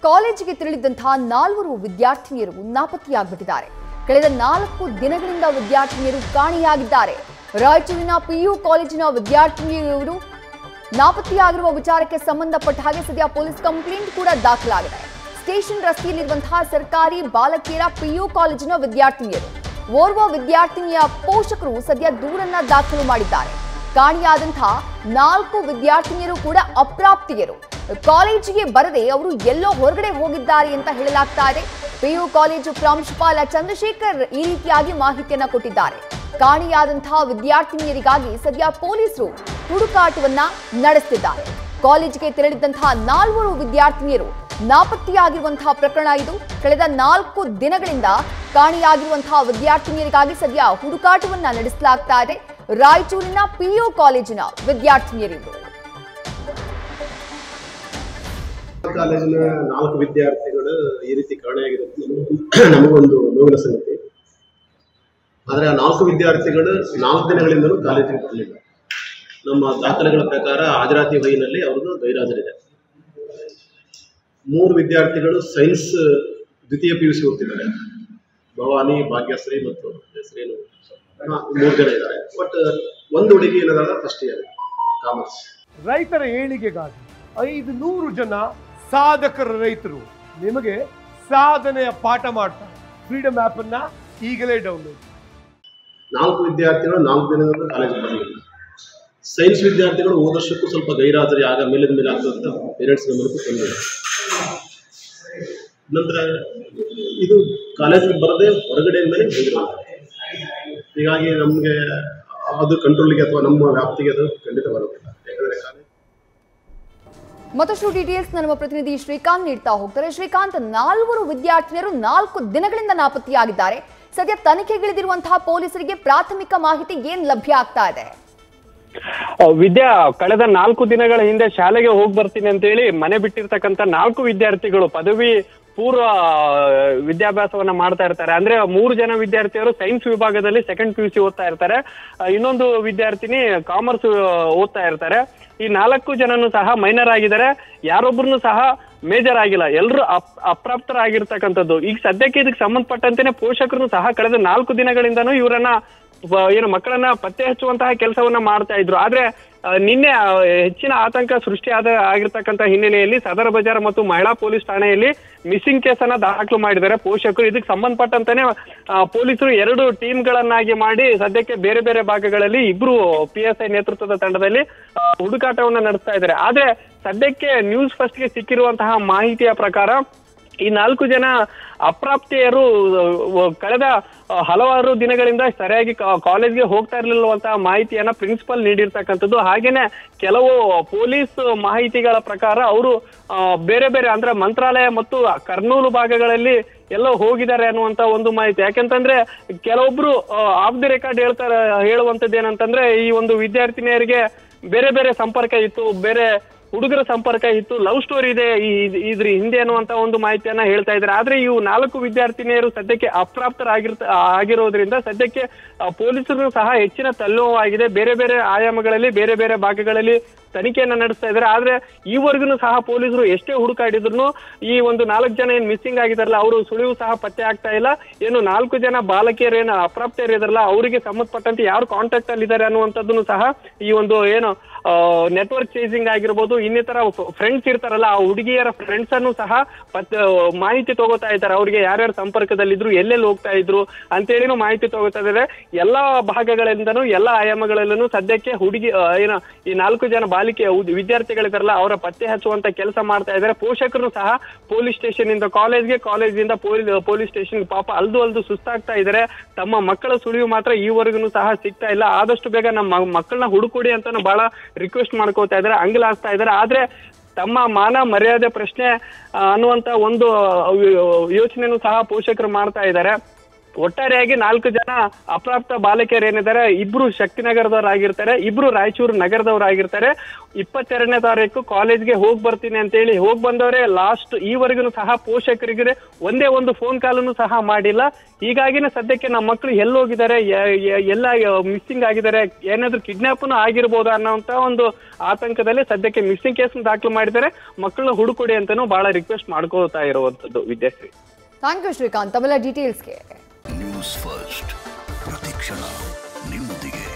ಕಾಲೇಜಿಗೆ ತೆರಳಿದ್ದಂತಹ ನಾಲ್ವರು ವಿದ್ಯಾರ್ಥಿನಿಯರು ನಾಪತ್ತೆಯಾಗ್ಬಿಟ್ಟಿದ್ದಾರೆ ಕಳೆದ ನಾಲ್ಕು ದಿನಗಳಿಂದ ವಿದ್ಯಾರ್ಥಿನಿಯರು ಕಾಣೆಯಾಗಿದ್ದಾರೆ ರಾಯಚೂರಿನ ಪಿಯು ಕಾಲೇಜಿನ ವಿದ್ಯಾರ್ಥಿನಿಯರು ನಾಪತ್ತೆಯಾಗಿರುವ ವಿಚಾರಕ್ಕೆ ಸಂಬಂಧಪಟ್ಟ ಹಾಗೆ ಸದ್ಯ ಪೊಲೀಸ್ ಕಂಪ್ಲೇಂಟ್ ಕೂಡ ದಾಖಲಾಗಿದೆ ಸ್ಟೇಷನ್ ರಸ್ತೆಯಲ್ಲಿರುವಂತಹ ಸರ್ಕಾರಿ ಬಾಲಕಿಯರ ಪಿಯು ಕಾಲೇಜಿನ ವಿದ್ಯಾರ್ಥಿನಿಯರು ಓರ್ವ ವಿದ್ಯಾರ್ಥಿನಿಯ ಪೋಷಕರು ಸದ್ಯ ದೂರನ್ನ ದಾಖಲು ಮಾಡಿದ್ದಾರೆ ಕಾಣೆಯಾದಂತಹ ನಾಲ್ಕು ವಿದ್ಯಾರ್ಥಿನಿಯರು ಕೂಡ ಅಪ್ರಾಪ್ತಿಯರು ಕಾಲೇಜಿಗೆ ಬರದೆ ಅವರು ಎಲ್ಲೋ ಹೊರಗಡೆ ಹೋಗಿದ್ದಾರೆ ಅಂತ ಹೇಳಲಾಗ್ತಾ ಇದೆ ಪಿಯು ಕಾಲೇಜು ಪ್ರಾಂಶುಪಾಲ ಚಂದ್ರಶೇಖರ್ ಈ ರೀತಿಯಾಗಿ ಮಾಹಿತಿಯನ್ನ ಕೊಟ್ಟಿದ್ದಾರೆ ಕಾಣೆಯಾದಂತಹ ವಿದ್ಯಾರ್ಥಿನಿಯರಿಗಾಗಿ ಸದ್ಯ ಪೊಲೀಸರು ಹುಡುಕಾಟವನ್ನ ನಡೆಸುತ್ತಿದ್ದಾರೆ ಕಾಲೇಜಿಗೆ ತೆರಳಿದ್ದಂತಹ ನಾಲ್ವರು ವಿದ್ಯಾರ್ಥಿನಿಯರು ನಾಪತ್ತೆಯಾಗಿರುವಂತಹ ಪ್ರಕರಣ ಇದು ಕಳೆದ ನಾಲ್ಕು ದಿನಗಳಿಂದ ಕಾಣೆಯಾಗಿರುವಂತಹ ವಿದ್ಯಾರ್ಥಿನಿಯರಿಗಾಗಿ ಸದ್ಯ ಹುಡುಕಾಟವನ್ನ ನಡೆಸಲಾಗ್ತಾ ಇದೆ ರಾಯಚೂರಿನ ಪಿಯು ಕಾಲೇಜಿನ ವಿದ್ಯಾರ್ಥಿನಿಯರಿವರು ಕಾಲೇಜಿನ ನಾಲ್ಕು ವಿದ್ಯಾರ್ಥಿಗಳು ಈ ರೀತಿ ಕಾಣೆಯಾಗಿರುತ್ತೆ ನಮಗೊಂದು ನೋವಿನ ಸಂಗತಿ ಆದರೆ ಆ ನಾಲ್ಕು ವಿದ್ಯಾರ್ಥಿಗಳು ನಾಲ್ಕು ದಿನಗಳಿಂದಲೂ ಕಾಲೇಜಿಗೆ ಬರಲಿಲ್ಲ ನಮ್ಮ ದಾಖಲೆಗಳ ಪ್ರಕಾರ ಹಾಜರಾತಿ ವಹಿನಲ್ಲಿ ಅವ್ರದ್ದು ಗೈರಾಜರಿದೆ ಮೂರು ವಿದ್ಯಾರ್ಥಿಗಳು ಸೈನ್ಸ್ ದ್ವಿತೀಯ ಪಿ ಯು ಸಿ ಓದ್ತಿದ್ದಾರೆ ಭವಾನಿ ಭಾಗ್ಯಶ್ರೀ ಮತ್ತು ಹೆಸರೇನು ಹಾ, ಮೂರು ಜನ ಇದ್ದಾರೆ ಬಟ್ ಒಂದು ಹುಡುಗಿ ಏನದ ಫಸ್ಟ್ ಇಯರ್ ಕಾಮರ್ಸ್ ರೈತರ ಏಳಿಗೆಗಾಗಿ ಐದು ನೂರು ಜನ ಸಾಧಕರ ರೈತರು ನಿಮಗೆ ಸಾಧನೆಯ ಪಾಠ ಮಾಡ್ತಾರೆ ಫ್ರೀಡಮ್ ಆಪ್ ಅನ್ನ ಈಗಲೇ ಡೌನ್ಲೋಡ್ ನಾಲ್ಕು ವಿದ್ಯಾರ್ಥಿಗಳು ನಾಲ್ಕು ದಿನದಿಂದ ಕಾಲೇಜಿಗೆ ಬರಲಿಲ್ಲ ಸೈನ್ಸ್ ವಿದ್ಯಾರ್ಥಿಗಳು ಹೋದ ವರ್ಷಕ್ಕೂ ಸ್ವಲ್ಪ ಗೈರಾಜರಿ ಆಗ ಮೇಲಿನ ಮೇಲೆ ಆಗ್ತದೆ ಅಂತ ಪೇರೆಂಟ್ಸ್ ಗಮನಕ್ಕೂ ತಂದಿದೆ ನಂತರ ಇದು ಕಾಲೇಜಿಗೆ ಬರದೆ ಹೊರಗಡೆ ಮೇಲೆ ಹೋಗಿರೋದು ಹೀಗಾಗಿ ನಮಗೆ ಅದು ಕಂಟ್ರೋಲಿಗೆ ಅಥವಾ ನಮ್ಮ ವ್ಯಾಪ್ತಿಗೆ ಅದು ಖಂಡಿತ ಬರೋದಿಲ್ಲ ಯಾಕಂದರೆ ಕಾಲೇಜ್ ಮತ್ತಷ್ಟು ಡೀಟೇಲ್ಸ್ ನಮ್ಮ ಪ್ರತಿನಿಧಿ ಶ್ರೀಕಾಂತ್ ನೀಡ್ತಾ ಹೋಗ್ತಾರೆ ಶ್ರೀಕಾಂತ್ ನಾಲ್ವರು ವಿದ್ಯಾರ್ಥಿನಿಯರು ನಾಲ್ಕು ದಿನಗಳಿಂದ ನಾಪತ್ತೆಯಾಗಿದ್ದಾರೆ ಸದ್ಯ ತನಿಖೆಗಿಳಿದಿರುವಂತಹ ಪೊಲೀಸರಿಗೆ ಪ್ರಾಥಮಿಕ ಮಾಹಿತಿ ಏನ್ ಲಭ್ಯ ಆಗ್ತಾ ಇದೆ ಆ, ವಿದ್ಯಾ ಕಳೆದ ನಾಲ್ಕು ದಿನಗಳ ಹಿಂದೆ ಶಾಲೆಗೆ ಹೋಗಿ ಬರ್ತೀನಿ ಅಂತೇಳಿ ಮನೆ ಬಿಟ್ಟಿರ್ತಕ್ಕಂಥ ನಾಲ್ಕು ವಿದ್ಯಾರ್ಥಿಗಳು ಪದವಿ ಪೂರ್ವ ಆ, ವಿದ್ಯಾಭ್ಯಾಸವನ್ನ ಮಾಡ್ತಾ ಇರ್ತಾರೆ ಅಂದ್ರೆ ಮೂರು ಜನ ವಿದ್ಯಾರ್ಥಿಯರು ಸೈನ್ಸ್ ವಿಭಾಗದಲ್ಲಿ ಸೆಕೆಂಡ್ ಪಿ ಯು ಸಿ ಓದ್ತಾ ಇರ್ತಾರೆ ಆ, ಇನ್ನೊಂದು ವಿದ್ಯಾರ್ಥಿನಿ ಕಾಮರ್ಸ್ ಓದ್ತಾ ಇರ್ತಾರೆ ಈ ನಾಲ್ಕು ಜನನು ಸಹ ಮೈನರ್ ಆಗಿದ್ದಾರೆ ಯಾರೊಬ್ಬರನ್ನು ಸಹ ಮೇಜರ್ ಆಗಿಲ್ಲ ಎಲ್ಲರೂ ಅಪ್ ಅಪ್ರಾಪ್ತರಾಗಿರ್ತಕ್ಕಂಥದ್ದು ಈಗ ಸದ್ಯಕ್ಕೆ ಇದಕ್ಕೆ ಸಂಬಂಧಪಟ್ಟಂತೆನೆ ಪೋಷಕರು ಸಹ ಕಳೆದ ನಾಲ್ಕು ದಿನಗಳಿಂದನೂ ಇವರನ್ನ ವ- ಏನು ಮಕ್ಕಳನ್ನ ಪತ್ತೆ ಹಚ್ಚುವಂತಹ ಕೆಲಸವನ್ನ ಮಾಡ್ತಾ ಇದ್ರು ಆದ್ರೆ ಆ, ನಿನ್ನೆ ಆ, ಹೆಚ್ಚಿನ ಆತಂಕ ಸೃಷ್ಟಿ ಆದ ಆಗಿರ್ತಕ್ಕಂಥ ಹಿನ್ನೆಲೆಯಲ್ಲಿ ಸದರ ಬಜಾರ್ ಮತ್ತು ಮಹಿಳಾ ಪೊಲೀಸ್ ಠಾಣೆಯಲ್ಲಿ ಮಿಸ್ಸಿಂಗ್ ಕೇಸನ್ನ ದಾಖಲು ಮಾಡಿದ್ದಾರೆ ಪೋಷಕರು ಇದಕ್ಕೆ ಸಂಬಂಧಪಟ್ಟಂತಾನೆ ಆ, ಪೊಲೀಸರು ಎರಡು ಟೀಮ್ಗಳನ್ನಾಗಿ ಮಾಡಿ ಸದ್ಯಕ್ಕೆ ಬೇರೆ ಬೇರೆ ಭಾಗಗಳಲ್ಲಿ ಇಬ್ರು ಪಿ ಎಸ್ ಐ ನೇತೃತ್ವದ ತಂಡದಲ್ಲಿ ಆ, ಹುಡುಕಾಟವನ್ನ ನಡೆಸ್ತಾ ಇದ್ದಾರೆ ಆದ್ರೆ ಸದ್ಯಕ್ಕೆ ನ್ಯೂಸ್ ಫಸ್ಟ್ಗೆ ಸಿಕ್ಕಿರುವಂತಹ ಮಾಹಿತಿಯ ಪ್ರಕಾರ ಈ ನಾಲ್ಕು ಜನ ಅಪ್ರಾಪ್ತಿಯರು ಅಹ್, ಕಳೆದ ಅಹ್, ಹಲವಾರು ದಿನಗಳಿಂದ ಸರಿಯಾಗಿ ಕಾ- ಕಾಲೇಜ್ಗೆ ಹೋಗ್ತಾ ಇರಲಿಲ್ಲವಂತಹ ಮಾಹಿತಿಯನ್ನ ಪ್ರಿನ್ಸಿಪಲ್ ನೀಡಿರ್ತಕ್ಕಂಥದ್ದು ಹಾಗೇನೆ ಕೆಲವು ಪೊಲೀಸ್ ಮಾಹಿತಿಗಳ ಪ್ರಕಾರ ಅವರು ಬೇರೆ ಬೇರೆ ಅಂದ್ರೆ ಮಂತ್ರಾಲಯ ಮತ್ತು ಕರ್ನೂಲು ಭಾಗಗಳಲ್ಲಿ ಎಲ್ಲೋ ಹೋಗಿದ್ದಾರೆ ಅನ್ನುವಂತ ಒಂದು ಮಾಹಿತಿ ಯಾಕೆಂತಂದ್ರೆ ಕೆಲವೊಬ್ರು ಆಫ್ ದಿ ರೆಕಾರ್ಡ್ ಹೇಳ್ತಾರೆ ಹೇಳುವಂತದ್ದು ಏನಂತಂದ್ರೆ ಈ ಒಂದು ವಿದ್ಯಾರ್ಥಿನಿಯರಿಗೆ ಬೇರೆ ಬೇರೆ ಸಂಪರ್ಕ ಇತ್ತು ಬೇರೆ ಹುಡುಗರ ಸಂಪರ್ಕ ಇತ್ತು ಲವ್ ಸ್ಟೋರಿ ಇದೆ ಈ ಇದ್- ಇದ್ರ ಹಿಂದೆ ಅನ್ನುವಂತ ಒಂದು ಮಾಹಿತಿಯನ್ನ ಹೇಳ್ತಾ ಇದ್ದಾರೆ ಆದ್ರೆ ಇವು ನಾಲ್ಕು ವಿದ್ಯಾರ್ಥಿನಿಯರು ಸದ್ಯಕ್ಕೆ ಅಪ್ರಾಪ್ತರಾಗಿರ್ತ ಆಗಿರೋದ್ರಿಂದ ಸದ್ಯಕ್ಕೆ ಆ, ಪೊಲೀಸರು ಸಹ ಹೆಚ್ಚಿನ ತಲ್ಲೋವಾಗಿದೆ ಬೇರೆ ಬೇರೆ ಆಯಾಮಗಳಲ್ಲಿ ಬೇರೆ ಬೇರೆ ಭಾಗಗಳಲ್ಲಿ ತನಿಖೆಯನ್ನ ನಡೆಸ್ತಾ ಇದ್ದಾರೆ ಆದ್ರೆ ಈವರೆಗೂ ಸಹ ಪೊಲೀಸರು ಎಷ್ಟೇ ಹುಡುಕಾಡಿದ್ರು ಈ ಒಂದು ನಾಲ್ಕು ಜನ ಏನ್ ಮಿಸ್ಸಿಂಗ್ ಆಗಿದಾರಲ್ಲ ಅವರು ಸುಳಿವು ಸಹ ಪತ್ತೆ ಆಗ್ತಾ ಇಲ್ಲ ಏನು ನಾಲ್ಕು ಜನ ಬಾಲಕಿಯರು ಏನು ಅಪ್ರಾಪ್ತಿಯರು ಇದಾರಲ್ಲ ಅವರಿಗೆ ಸಂಬಂಧಪಟ್ಟಂತೆ ಯಾರು ಕಾಂಟ್ಯಾಕ್ಟ್ ಅಲ್ಲಿ ಇದ್ದಾರೆ ಅನ್ನುವಂಥದ್ದನ್ನು ಸಹ ಈ ಒಂದು ಏನು ನೆಟ್ವರ್ಕ್ ಚೇಸಿಂಗ್ ಆಗಿರ್ಬೋದು ಇನ್ನಿತರ ಫ್ರೆಂಡ್ಸ್ ಇರ್ತಾರಲ್ಲ ಆ ಹುಡುಗಿಯರ ಫ್ರೆಂಡ್ಸ್ ಅನ್ನು ಸಹ ಪತ್ತೆ ಮಾಹಿತಿ ತಗೋತಾ ಇದ್ದಾರೆ ಅವ್ರಿಗೆ ಯಾರ್ಯಾರು ಸಂಪರ್ಕದಲ್ಲಿದ್ರು ಎಲ್ಲೆಲ್ಲಿ ಹೋಗ್ತಾ ಇದ್ರು ಅಂತೇಳಿನೂ ಮಾಹಿತಿ ತಗೋತಾ ಇದ್ದಾರೆ ಎಲ್ಲಾ ಭಾಗಗಳಿಂದನೂ ಎಲ್ಲಾ ಆಯಾಮಗಳಲ್ಲೂ ಸದ್ಯಕ್ಕೆ ಹುಡುಗಿ ಆ, ಏನು ಈ ನಾಲ್ಕು ಜನ ಬಾಲಿಕೆ ಉದ್- ವಿದ್ಯಾರ್ಥಿಗಳಿದಾರಲ್ಲ ಅವರ ಪತ್ತೆ ಹಚ್ಚುವಂತ ಕೆಲಸ ಮಾಡ್ತಾ ಇದ್ದಾರೆ ಪೋಷಕರು ಸಹ ಪೊಲೀಸ್ ಸ್ಟೇಷನ್ ಇಂದ ಕಾಲೇಜ್ಗೆ ಕಾಲೇಜಿಂದ ಪೊಲೀಸ್ ಸ್ಟೇಷನ್ ಪಾಪ ಅಲ್ದು ಅಲ್ದು ಸುಸ್ತಾಗ್ತಾ ಇದ್ದಾರೆ ತಮ್ಮ ಮಕ್ಕಳ ಸುಳಿವು ಮಾತ್ರ ಈವರೆಗೂ ಸಹ ಸಿಗ್ತಾ ಇಲ್ಲ ಆದಷ್ಟು ಬೇಗ ನಮ್ಮ ಮಕ್ಕಳನ್ನ ಹುಡುಕೊಡಿ ಅಂತ ಬಹಳ ರಿಕ್ವೆಸ್ಟ್ ಮಾಡ್ಕೋತಾ ಇದ್ದಾರೆ ಅಂಗಲಾಸ್ತಾ ಇದ್ದಾರೆ ಆದ್ರೆ ತಮ್ಮ ಮಾನ ಮರ್ಯಾದೆ ಪ್ರಶ್ನೆ ಆ, ಅನ್ನುವಂತ ಒಂದು ಯೋಚನೆನೂ ಸಹ ಪೋಷಕರು ಮಾಡ್ತಾ ಇದ್ದಾರೆ ಒಟ್ಟಾರೆಯಾಗಿ ನಾಲ್ಕು ಜನ ಅಪ್ರಾಪ್ತ ಬಾಲಕಿಯರು ಏನಿದ್ದಾರೆ ಇಬ್ರು ಶಕ್ತಿನಗರದವರಾಗಿರ್ತಾರೆ ಇಬ್ರು ರಾಯಚೂರು ನಗರದವರಾಗಿರ್ತಾರೆ ಇಪ್ಪತ್ತೆರಡನೇ ತಾರೀಕು ಕಾಲೇಜ್ಗೆ ಹೋಗ್ ಬರ್ತೀನಿ ಅಂತೇಳಿ ಹೋಗ್ ಬಂದವರೇ ಲಾಸ್ಟ್ ಈವರೆಗೂ ಸಹ ಪೋಷಕರಿಗೆ ಒಂದೇ ಒಂದು ಫೋನ್ ಕಾಲನ್ನು ಸಹ ಮಾಡಿಲ್ಲ ಹೀಗಾಗಿನೇ ಸದ್ಯಕ್ಕೆ ನಮ್ಮ ಮಕ್ಕಳು ಎಲ್ಲಿ ಹೋಗಿದ್ದಾರೆ ಯ- ಯ- ಎಲ್ಲ ಮಿಸ್ಸಿಂಗ್ ಆಗಿದ್ದಾರೆ ಏನಾದ್ರೂ ಕಿಡ್ನಾಪ್ನು ಆಗಿರ್ಬೋದಾ ಅನ್ನೋಂತ ಒಂದು ಆತಂಕದಲ್ಲಿ ಸದ್ಯಕ್ಕೆ ಮಿಸ್ಸಿಂಗ್ ಕೇಸ್ ದಾಖಲು ಮಾಡಿದ್ದಾರೆ ಮಕ್ಕಳನ್ನ ಹುಡುಕೊಡಿ ಅಂತಾನು ಬಹಳ ರಿಕ್ವೆಸ್ಟ್ ಮಾಡ್ಕೋತಾ ಇರುವಂತದ್ದು ವಿದ್ಯಾಶ್ರೀ ಥ್ಯಾಂಕ್ ಯು ಶ್ರೀಕಾಂತ್ ತಮ್ಮೆಲ್ಲ ಡೀಟೇಲ್ಸ್ಗೆ ನ್ಯೂಸ್ ಫಸ್ಟ್ ಪ್ರತಿಕ್ಷಣ ನಿಮ್ಮೊಂದಿಗೆ